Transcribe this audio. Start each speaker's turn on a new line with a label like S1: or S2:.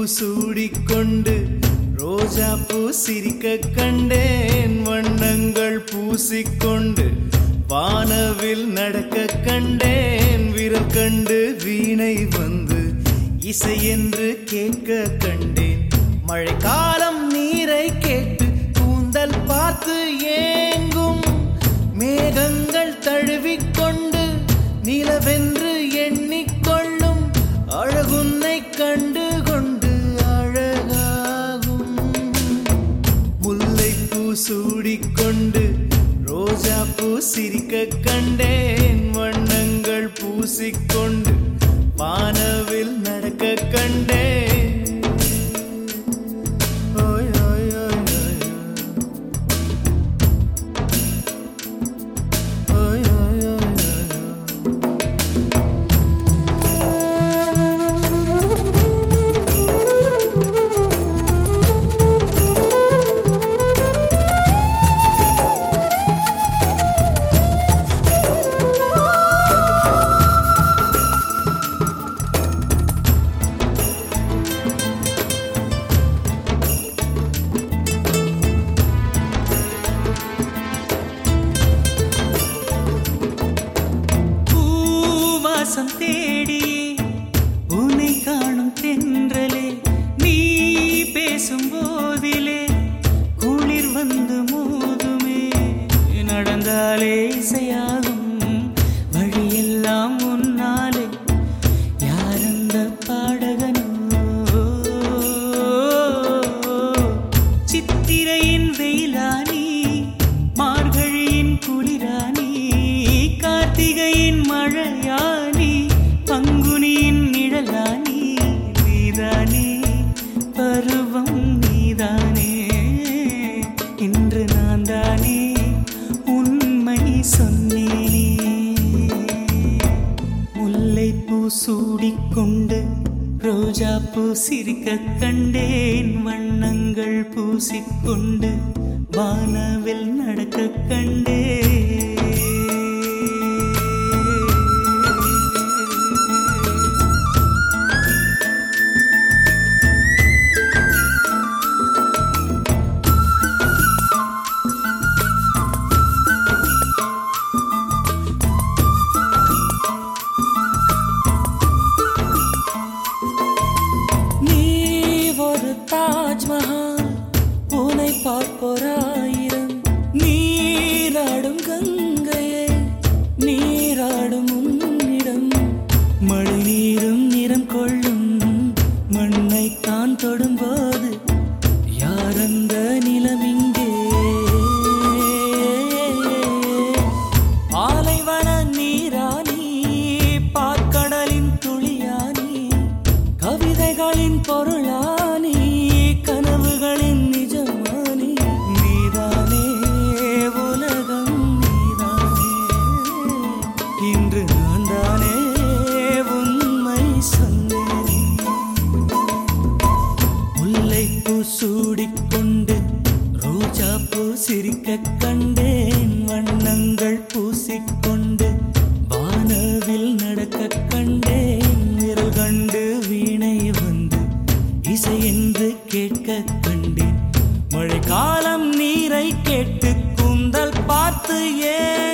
S1: சூடிக்கொண்டு ரோஜா பூ சிரிக்க கண்டேன் வண்ணங்கள் பூசிக்கொண்டு வானவில் நடக்க கண்டேன் விரல் கண்டு வீணை வந்து இசை என்று கேட்க கண்டேன் மழைக்காலம் நீரை கேட்டு கூந்தல் பார்த்து ஏங்கும் மேகங்கள் தழுவிக்கொண்டு நிலவென்று எண்ணிக்கொள்ளும் அழகுன்னை கண்டு கொண்டு அழகாகும் முல்லைப்பூ சூடிக்கொண்டு ரோஜா பூ சிரிக்க கண்டேன் வண்ணங்கள் பூசிக்கொண்டு வானவில் நடக்க கண்டேன் ஓய், ஓய், ஓய், ஓய், ஓய், ஓய், ஓய், ஓய், ஓய்.
S2: பூவாசம் தேடியே உன்னை காணும் தென்றலே நீ பேசும் போதிலே குளிர் வந்து மோதுமே நடந்தாலே இசையாகும் வழியெல்லாம் உன்னாலே யாரந்த பாடகனோ சித்திரையின் வெயிலானி மார்கழியின் குளிரானி கார்த்திகையின் மழையானி பங்குனியின் நிழலானி நீதானே பருவம் நீதானே இன்று நான் தானே உண்மை சொன்னேனே முல்லைப்பூ சூடிக்கொண்டு ரோஜா பூ சிரிக்க கண்டேன் வண்ணங்கள் பூசிக்கொண்டு வானவில் நடக்க கண்டேன்
S3: நீ ஒரு தாஜ்மஹால் உனை பார்ப்போராயிரம் நீராடும் கங்கையே நீராடும் உன்னிடம்
S2: மழை நீரும் நிறம் கொள்ளும் மண்ணை தான் தொடும்போது யாரந்த நிலமிங்கே
S3: ஆலைவன நீரானி பாற்கடலின் துளியானி கவிதைகளின் பொருளானி கனவுகளின் நிஜமானி
S2: நீதானே உலகம் நீதானே இன்று நான் தானே உண்மை சொன்னேனே முல்லைப்பூ சூடிக்கொண்டு ரோஜா பூ சிரிக்க கண்டேன் வண்ணங்கள் பூசிக்கொண்டு வானவில் நடக்க கண்டேன் விரல் கண்டு வீணை வந்து இசை என்று கேட்க கண்டேன் மழைக்காலம் நீரை கேட்டு கூந்தல் பார்த்து ஏன்